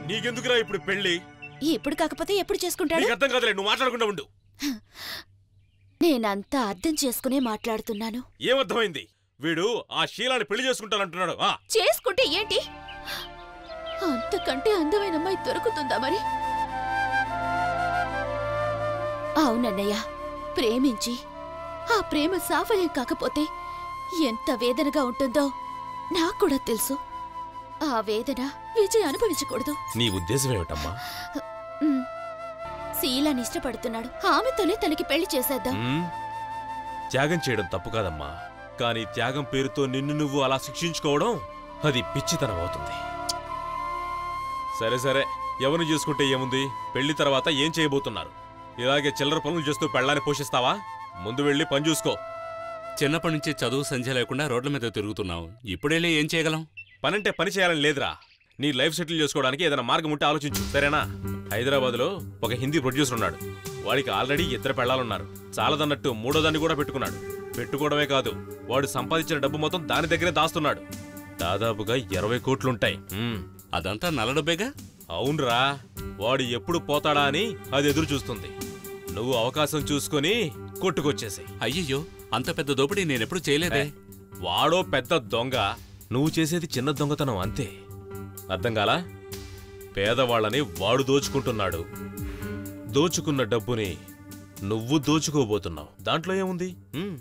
నీకెందుకురా ఇప్పుడు పెళ్లి ఇప్పుడు కాకపోతే ఎప్పుడు చేసుకుంటాడు నీకు అర్థం కాదులే నువ్వు మాట్లాడకుండా ఉండు నేనంతా అర్థం చేసుకునే మాట్లాడుతున్నాను ఏమర్థమైంది వీడు ఆ శీలాన్ని పెళ్లి చేసుకుంటానంటున్నాడు ఆ చేసుకుంటే ఏంటి అంతకంటే అందమైన అమ్మాయి దొరుకుతుందా మరి అవునన్నయ్య ప్రేమించి ఆ ప్రేమ సాఫల్యం కాకపోతే ఎంత వేదనగా ఉంటుందో నాకు కూడా తెలుసు ఆ వేదన విజయ్ అనుభవించకూడదు నీ ఉద్దేశం ఏమిటమ్మా ఉమ్. శీలాని ఇష్టపడుతున్నాడు ఆమెతోనే తనకి పెళ్లి చేసేద్దాం ఉమ్, త్యాగం చేయడం తప్పు కాదమ్మా కానీ త్యాగం పేరుతో నిన్ను నువ్వు అలా శిక్షించుకోవడం అది పిచ్చితనం అవుతుంది సరే సరే ఎవరిని చేసుకుంటే ఏముంది పెళ్లి తర్వాత ఏం చేయబోతున్నారు ఇలాగే చిల్లర పనులు చేస్తూ పెళ్ళాన్ని పోషిస్తావా ముందు వెళ్ళి పని చూసుకో చిన్నప్పటి నుంచి చదువు సంధ్య లేకుండా రోడ్ల మీద తిరుగుతున్నావు ఇప్పుడేలే ఏం చేయగలం పనంటే పని చేయాలని లేదురా నీ లైఫ్ సెటిల్ చేసుకోవడానికి ఏదైనా మార్గం ఉంటే ఆలోచించు సరేనా హైదరాబాద్లో ఒక హిందీ ప్రొడ్యూసర్ ఉన్నాడు వాడికి ఆల్రెడీ ఇద్దరు పెళ్ళాలున్నారు చాలదన్నట్టు మూడో దాన్ని కూడా పెట్టుకున్నాడు పెట్టుకోవడమే కాదు వాడు సంపాదించిన డబ్బు మొత్తం దాని దగ్గరే దాస్తున్నాడు దాదాపుగా ఇరవై కోట్లుంటాయి ఉమ్, అదంతా నల్లడబ్బేగా అవునరా వాడు ఎప్పుడు పోతాడా అని అది ఎదురు చూస్తుంది నువ్వు అవకాశం చూసుకొని కొట్టుకొచ్చేసాయి అయ్యయ్యో అంత పెద్ద దోపిడీ నేనెప్పుడు చేయలేదే వాడో పెద్ద దొంగ నువ్వు చేసేది చిన్న దొంగతనం అంతే అర్థం కాలా పేదవాళ్ళని వాడు దోచుకుంటున్నాడు దోచుకున్న డబ్బుని నువ్వు దోచుకోబోతున్నావు దాంట్లో ఏముంది ఉమ్.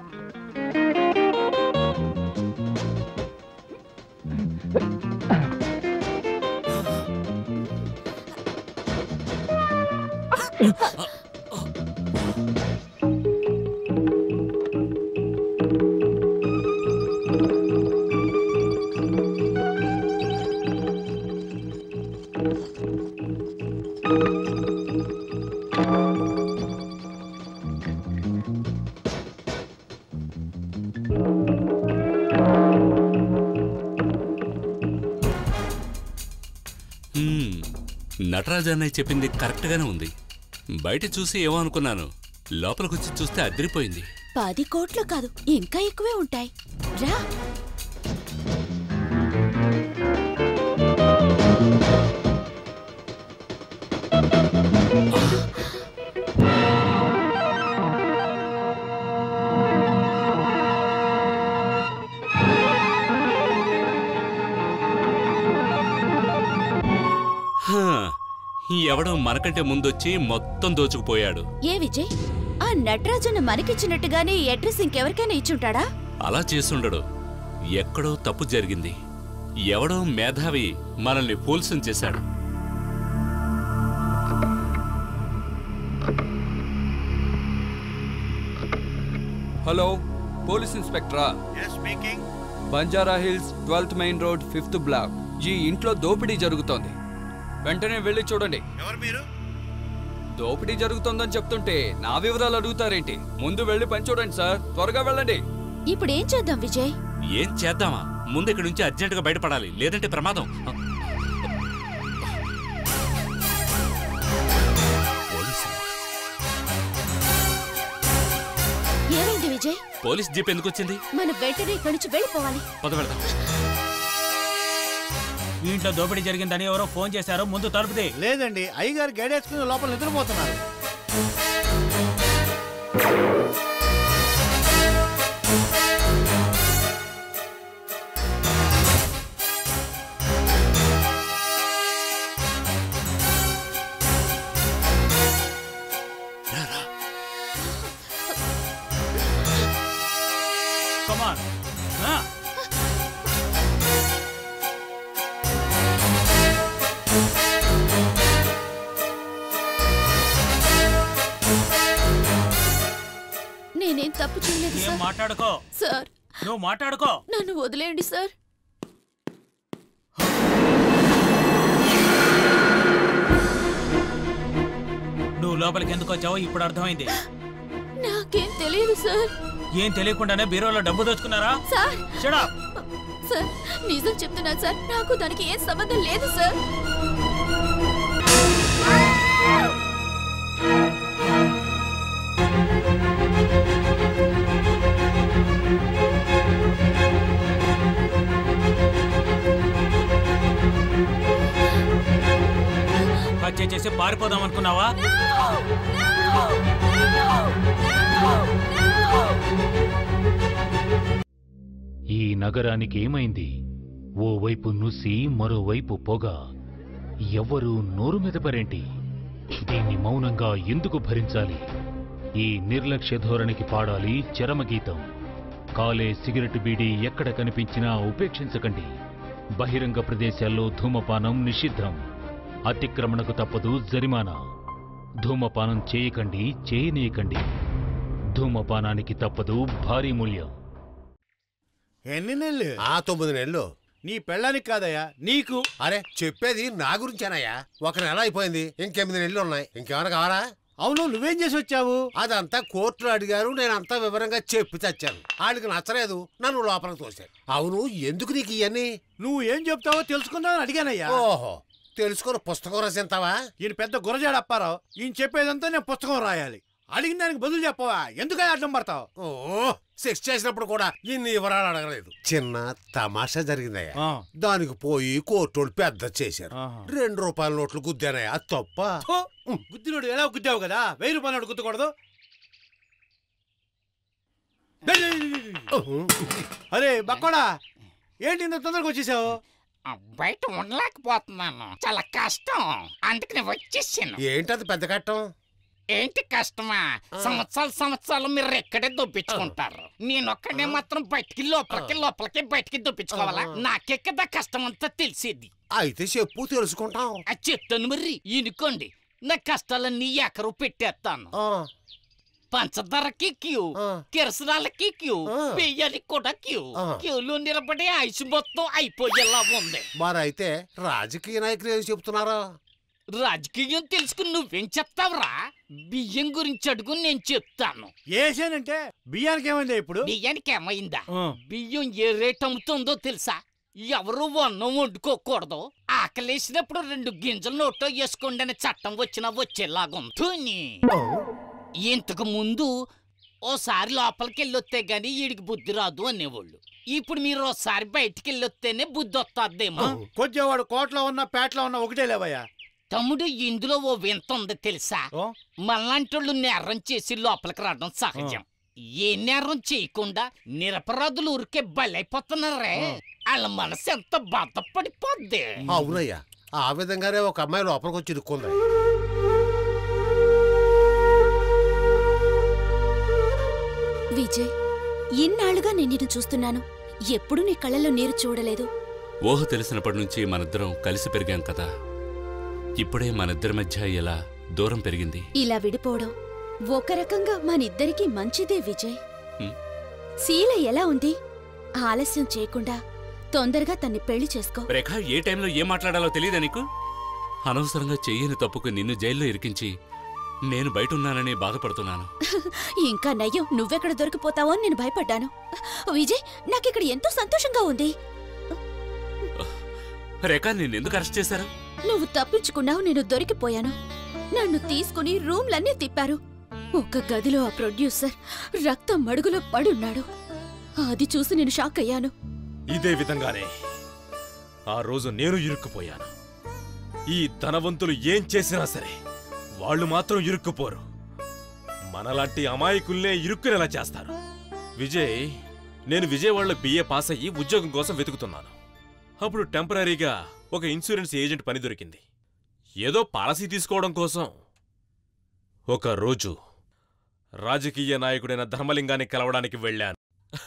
హ్మ్, నటరాజు అన్నయ్య చెప్పింది కరెక్ట్గానే ఉంది బయట చూసి ఏమో అనుకున్నాను లోపలికొచ్చి చూస్తే అదిరిపోయింది పది కోట్లు కాదు ఇంకా ఎక్కువే ఉంటాయి రా హా, ఎవడో మనకంటే ముందొచ్చి మొత్తం దోచుకుపోయాడు ఏ విజయ్ ఆ నటరాజన్న మనకిచ్చినట్టుగానే ఈ అడ్రస్ ఇంకెవరికైనా ఇచ్చుంటాడా అలా చేసుండడు ఎక్కడో తప్పు జరిగింది ఎవడో మేధావి మనల్ని ఫూల్సం చేశాడు హలో పోలీస్ ఇన్స్పెక్టరా Banjara hills twelfth main road fifth block ఈ ఇంట్లో దోపిడీ జరుగుతోంది వెంటనే వెళ్ళి చూడండి ఎవరు మీరు దోపిడీ జరుగుతోందని చెప్తుంటే నా వివరాలు అడుగుతారేంటి ముందు వెళ్ళి పని చూడండి సార్ త్వరగా వెళ్ళండి ఇప్పుడు ఏం చేద్దాం విజయ్ ఏం చేద్దామా ముందు ఇక్కడి నుంచి అర్జెంటుగా బయటపడాలి లేదంటే ప్రమాదం పోలీసులు. ఏమైంది విజయ్ పోలీస్ జీప్ ఎందుకు వచ్చింది మన వెంటనే ఇక్కడి నుంచి వెళ్ళిపోవాలి పద వెళ్దాం మీ ఇంట్లో దోపిడీ జరిగిందని ఎవరో ఫోన్ చేశారో ముందు తలుపుదే లేదండి అయ్యగారు గడేసుకుని లోపల నిద్రపోతున్నారు కమాన్ నేనేం తప్పు చేయలేదు ఏం సార్ మాట్లాడుకో సార్ నువ్వు మాట్లాడుకో నన్ను వదిలేయండి సార్ నువ్వు లోపలికి ఎందుకు వచ్చావో ఇప్పుడు అర్థమైంది నాకేం తెలియదు సార్ ఏం తెలియకుండానే బీరోలో డబ్బు దోచుకున్నారా సార్ షడా సార్ నిజం చెప్తున్నాను సార్ నాకు దానికి ఏం సంబంధం లేదు సార్ హత్య చేసి పారిపోదాం అనుకున్నావా ఈ నగరానికి ఏమైంది ఓవైపు నుసి మరోవైపు పొగ ఎవ్వరూ నోరు మెదపరేంటి దీన్ని మౌనంగా ఎందుకు భరించాలి ఈ నిర్లక్ష్య ధోరణికి పాడాలి చరమగీతం కాలే సిగరెట్ బీడీ ఎక్కడ కనిపించినా ఉపేక్షించకండి బహిరంగ ప్రదేశాల్లో ధూమపానం నిషిద్ధం అతిక్రమణకు తప్పదు జరిమానా ధూమపానం చేయకండి చేయనీయకండి ధూమపానానికి తప్పదు భారీ మూల్యం ఎన్ని నెలలు ఆ తొమ్మిది నెలలు నీ పెళ్ళానికి కాదయ్యా నీకు అరే చెప్పేది నా గురించేనయ్యా ఒక నెల అయిపోయింది ఇంకెనిమిది నెలలు ఉన్నాయి ఇంకేమైనా కావాలా అవును నువ్వేం చేసి వచ్చావు అదంతా కోర్టులో అడిగారు నేను అంతా వివరంగా చెప్పి చచ్చాను వాళ్ళకి నచ్చలేదు నన్ను లోపలికి తోశారు అవును ఎందుకు నీకు ఇవన్నీ నువ్వు ఏం చెప్తావో తెలుసుకుందామని అడిగానయ్యా ఓహో తెలుసుకొని పుస్తకం రచింతావా ఈయన పెద్ద గురజాడ అప్పారావు ఈయన చెప్పేదంతా నేను పుస్తకం రాయాలి అడిగిన దానికి బదులు చెప్పవా ఎందుకని అడ్డం పడతావు ఓ సెక్స్ చేసినప్పుడు కూడా ఇన్ని వివరాలు అడగలేదు చిన్న తమాషా జరిగిందయ్యా ఆ. దానికి పోయి కోర్టు పెద్ద చేశారు ఆహా. రెండు రూపాయల నోట్లు గుద్దానయ్యా అది తప్ప థు, గుద్దినోడు ఎలా గుద్దావు కదా వెయ్యి రూపాయలు గుద్దకూడదు అరే బక్కోడా ఏంటి ఇంత తొందరగా వచ్చేసావు ఆ, బయట ఉండలేకపోతున్నాను చాలా కష్టం అందుకని వచ్చేసాను ఏంటది పెద్ద కట్టం ఏంటి కష్టమా సంవత్సరాలు సంవత్సరాలు మీరు ఎక్కడే దొప్పించుకుంటారు నేను ఒక్కడే మాత్రం బయటికి లోపలికి లోపలికి బయటికి దొప్పించుకోవాలా నాకే కదా కష్టం అంతా తెలిసేది అయితే చెప్పు తెలుసుకుంటాం ఆ చెప్తాను మరి ఈనుకోండి నా కష్టాలన్నీ ఎకరు పెట్టేస్తాను ఆ, పంచదారకి క్యూ ఆ. కిరసనాలకి క్యూ ఆ. బియ్యానికి కూడా క్యూ ఆ. క్యూలో నిలబడి ఐసు మొత్తం అయిపోయేలా ఉంది మరైతే రాజకీయ నాయకులు ఏమి చెప్తున్నారా రాజకీయం తెలుసుకుని నువ్వేం చెప్తావురా బియ్యం గురించి అడుగు నేను చెప్తాను ఏసానంటే బియ్యానికి ఏమైందా ఇప్పుడు బియ్యానికి ఏమైందా ఆ. బియ్యం ఏ రేట్ అమ్ముతుందో తెలుసా ఎవరు వన్నం వండుకోకూడదు ఆకలేసినప్పుడు రెండు గింజలు నోట్లో వేసుకోండి అనే చట్టం వచ్చినా వచ్చేలాగుంటుంది ఇంతకు ముందు ఓసారి లోపలికి వెళ్ళొస్తే గాని వీడికి బుద్ధి రాదు అనేవాళ్ళు ఇప్పుడు మీరు ఓసారి బయటికి వెళ్ళొస్తేనే బుద్ధి వస్తుందేమో కొద్దివాడు కోట్లో ఉన్న పేటలో ఉన్న ఒకటే లేవయ్యా తమ్ముడు ఇందులో ఓ వింత ఉంది తెలుసా ఓ, మనలాంటోళ్ళు నేరం చేసి లోపలికి రావడం సహజం ఏ నేరం చేయకుండా నిరపరాధులు ఊరికే బలైపోతున్నారే వాళ్ళ మనసు ఎంత బాధపడిపోద్ది అవునయ్యా ఆ విధంగానే ఒక అమ్మాయి లోపలికి వచ్చి ఇరుక్కుంది విజయ్ ఇన్నాళ్లుగా నేను నిన్ను చూస్తున్నాను ఎప్పుడూ నీ కళ్ళలో నీరు చూడలేదు ఊహ తెలిసినప్పటి నుంచి మనిద్దరం కలిసి పెరిగాం కదా ఇప్పుడే మనిద్దరి మధ్య ఎలా దూరం పెరిగింది ఇలా విడిపోవడం ఒక రకంగా మనిద్దరికీ మంచిదే విజయ్ హ్మ్. శీల ఎలా ఉంది ఆలస్యం చేయకుండా తొందరగా తన్ని పెళ్లి చేసుకో రేఖ ఏ టైంలో ఏం మాట్లాడాలో తెలియదా నీకు అనవసరంగా చెయ్యని తప్పుకు నిన్ను జైల్లో ఇరికించి నేను బయట ఉన్నానని బాధపడుతున్నాను ఇంకా నయ్యం నువ్వెక్కడ దొరికిపోతావో అని నేను భయపడ్డాను విజయ్ నాకిక్కడ ఎంతో సంతోషంగా ఉంది రేఖ నిన్నెందుకు అరెస్ట్ చేశారు నువ్వు తప్పించుకున్నావు నేను దొరికిపోయాను నన్ను తీసుకుని రూమ్లన్నీ తిప్పారు ఒక గదిలో ఆ ప్రొడ్యూసర్ రక్తం మడుగులో పడున్నాడు అది చూసి నేను షాక్ అయ్యాను ఇదే విధంగానే ఆ రోజు నేను ఇరుక్కుపోయాను ఈ ధనవంతులు ఏం చేసినా సరే వాళ్ళు మాత్రం ఇరుక్కుపోరు మనలాంటి అమాయకుల్నే ఇరుక్కునేలా చేస్తారు విజయ్ నేను విజయవాడలో బిఏ పాస్ అయ్యి ఉద్యోగం కోసం వెతుకుతున్నాను అప్పుడు టెంపరీగా ఒక ఇన్సూరెన్స్ ఏజెంట్ పని దొరికింది ఏదో పాలసీ తీసుకోవడం కోసం ఒక రోజు రాజకీయ నాయకుడైన ధర్మలింగాన్ని కలవడానికి వెళ్ళాను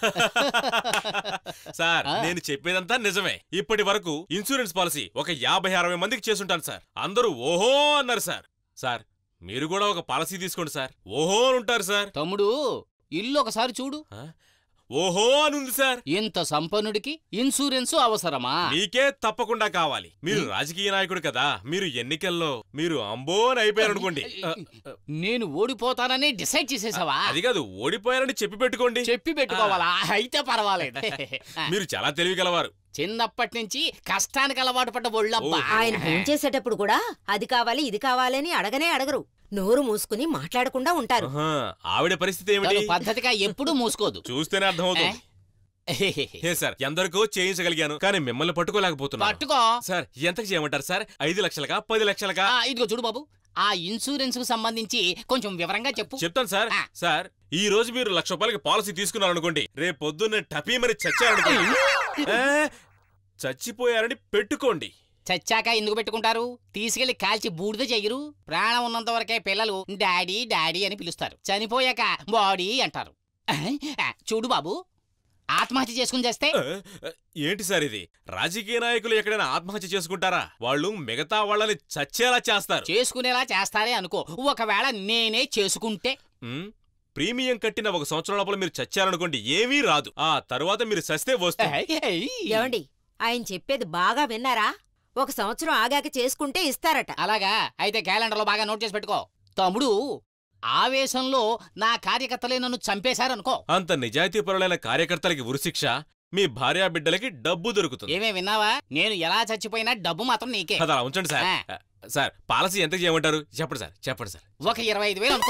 సార్ నేను చెప్పేదంతా నిజమే ఇప్పటి వరకు ఇన్సూరెన్స్ పాలసీ ఒక యాభై అరవై మందికి చేసుంటాను సార్ అందరూ ఓహో అన్నారు సార్ సార్ మీరు కూడా ఒక పాలసీ తీసుకోండి సార్ ఓహో అని ఉంటారు సార్ తమ్ముడు ఇల్లు ఒకసారి చూడు ఆ? ఓహో అని ఉంది సార్ ఇంత సంపన్నుడికి ఇన్సూరెన్స్ అవసరమా మీకే తప్పకుండా కావాలి మీరు రాజకీయ నాయకుడు కదా మీరు ఎన్నికల్లో మీరు అంబో అని అయిపోయారు అనుకోండి ఆ, నేను ఓడిపోతానని డిసైడ్ చేసేసావా అది కాదు ఓడిపోయారని చెప్పి పెట్టుకోండి చెప్పి పెట్టుకోవాలా అయితే పర్వాలేదు మీరు చాలా తెలివిగలవారు చిన్నప్పటి నుంచి కష్టానికి అలవాటు పడ్డ ఒళ్ళబ్బా ఆయన ఫోన్ చేసేటప్పుడు కూడా అది కావాలి ఇది కావాలి అని అడగనే అడగరు నోరు మూసుకుని మాట్లాడకుండా ఉంటారు ఆహా, ఆవిడ పరిస్థితి ఏమిటి తను పద్ధతిగా ఎప్పుడూ మూసుకోదు చూస్తేనే అర్థమవుతుంది ఏ సార్ ఎందరికో చేయించగలిగాను కానీ మిమ్మల్ని పట్టుకోలేకపోతున్నా పట్టుకో సార్ ఎంతకు చేయమంటారు సార్ ఐదు లక్షలకా పది లక్షలకా ఆ, ఇదిగో చూడు బాబు ఆ ఇన్సూరెన్స్ కు సంబంధించి కొంచెం వివరంగా చెప్పు చెప్తాను సార్ సార్ ఈ రోజు మీరు లక్ష రూపాయలకి పాలసీ తీసుకున్నారనుకోండి రేపు పొద్దున్నే టపీమని చచ్చారనుకోండి ఏ, చచ్చిపోయారని పెట్టుకోండి చచ్చాక ఎందుకు పెట్టుకుంటారు తీసుకెళ్లి కాల్చి బూడిద చెయ్యరు ప్రాణం ఉన్నంత వరకే పిల్లలు డాడీ డాడీ అని పిలుస్తారు చనిపోయాక బాడీ అంటారు ఆ, చూడు బాబు ఆత్మహత్య చేసుకుని చేస్తే ఏ, ఏంటి సార్ ఇది రాజకీయ నాయకులు ఎక్కడైనా ఆత్మహత్య చేసుకుంటారా వాళ్ళు మిగతా వాళ్ళని చచ్చేలా చేస్తారు చేసుకునేలా చేస్తారే అనుకో ఒకవేళ నేనే చేసుకుంటే ఉమ్, ప్రీమియం కట్టిన ఒక సంవత్సరం లోపల మీరు చచ్చారనుకోండి ఏమీ రాదు ఆ తర్వాత మీరు సస్తే వస్తుంది ఏమండి ఆయన చెప్పేది బాగా విన్నారా ఒక సంవత్సరం ఆగాక చేసుకుంటే ఇస్తారట అలాగా అయితే క్యాలెండర్లో బాగా నోట్ చేసి పెట్టుకో తమ్ముడు ఆవేశంలో నా కార్యకర్తలే నన్ను చంపేశారనుకో అంత నిజాయితీపరులైన కార్యకర్తలకి ఉరిశిక్ష మీ భార్యా బిడ్డలకి డబ్బు దొరుకుతుంది ఏమే విన్నావా నేను ఎలా చచ్చిపోయినా డబ్బు మాత్రం నీకే అది అలా ఉంచండి సార్ ఆ. సార్ పాలసీ ఎంత చేయమంటారు చెప్పండి సార్ చెప్పండి సార్ ఒక ఇరవై ఐదు వేలు అనుకో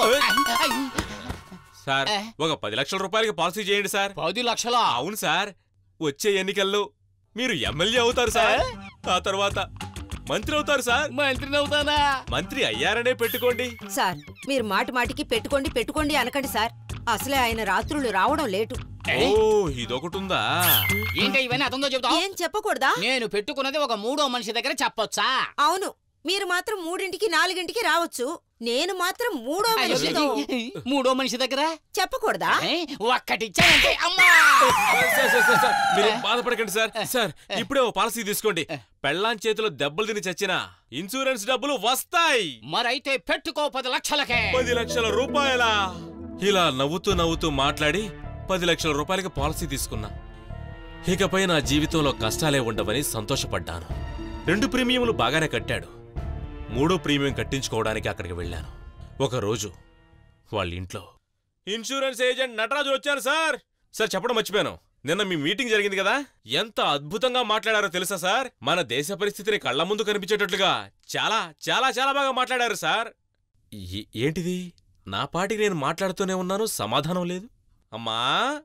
సార్ ఏ? ఒక పది లక్షల రూపాయలకి పాలసీ చేయండి సార్ పది లక్షలా అవును సార్ వచ్చే ఎన్నికల్లో మీరు ఎమ్మెల్యే అవుతారు సార్ ఆ తర్వాత మంత్రి అవుతారు సార్ మంత్రిని అవుతానా మంత్రి అయ్యారనే పెట్టుకోండి సార్ మీరు మాటి మాటికి పెట్టుకోండి పెట్టుకోండి అనకండి సార్ అసలే ఆయన రాత్రులు రావడం లేటు ఓ ఇదొకటి ఉందా ఏంటి ఇవన్నీ అతనితో చెబుతావు ఏం చెప్పకూడదా నేను పెట్టుకున్నది ఒక మూడో మనిషి దగ్గర చెప్పొచ్చా అవును మీరు మాత్రం మూడింటికి నాలుగింటికి రావచ్చు నేను మాత్రం మూడో మనిషితో మూడో మనిషి దగ్గర చెప్పకూడదా ఏ? ఒక్కటిచ్చానంటే అమ్మా సార్, సార్, సార్, సార్, మీరు బాధపడకండి సార్ సార్ ఇప్పుడే ఓ పాలసీ తీసుకోండి పెళ్ళాం చేతిలో దెబ్బలు తిని చచ్చిన ఇన్సూరెన్స్ డబ్బులు వస్తాయి మరైతే పెట్టుకో పది లక్షలకే పది లక్షల రూపాయల ఇలా నవ్వుతూ నవ్వుతూ మాట్లాడి పది లక్షల రూపాయలకి పాలసీ తీసుకున్నా ఇకపై నా జీవితంలో కష్టాలే ఉండవని సంతోషపడ్డాను రెండు ప్రీమియంలు బాగానే కట్టాడు మూడో ప్రీమియం కట్టించుకోవడానికి అక్కడికి వెళ్ళాను ఒక రోజు వాళ్ళ ఇంట్లో ఇన్సూరెన్స్ ఏజెంట్ నటరాజు వచ్చాను సార్ సార్ చెప్పడం మర్చిపోయాను నిన్న మీ మీటింగ్ జరిగింది కదా ఎంత అద్భుతంగా మాట్లాడారో తెలుసా సార్ మన దేశ పరిస్థితిని కళ్ళ ముందు కనిపించేటట్లుగా చాలా చాలా చాలా బాగా మాట్లాడారు సార్ ఏ- ఏంటిది నా పాటికి నేను మాట్లాడుతూనే ఉన్నాను సమాధానం లేదు అమ్మా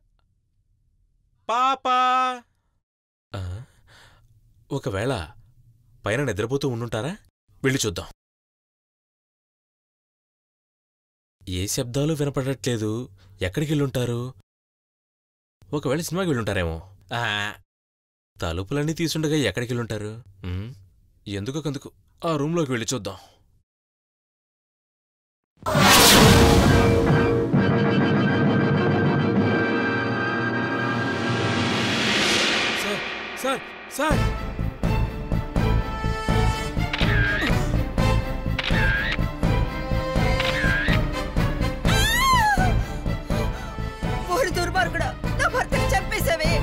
పాపా ఆ, ఒకవేళ పైన నిద్రపోతూ ఉండుంటారా వెళ్ళి చూద్దాం ఏ శబ్దాలు వినపడట్లేదు ఎక్కడికి వెళ్ళుంటారు ఒకవేళ సినిమాకి వెళ్ళుంటారేమో ఆ, తలుపులన్నీ తీసుండగా ఎక్కడికి వెళ్ళుంటారు ఉమ్, ఎందుకో కందుకు ఆ రూంలోకి వెళ్ళి చూద్దాం సార్ సార్ సార్ ఓడి దుర్మార్గుడా నా భర్తని చంపేశావే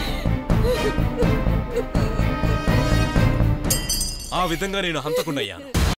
ఆ విధంగా నేను హంతకుండయ్యాను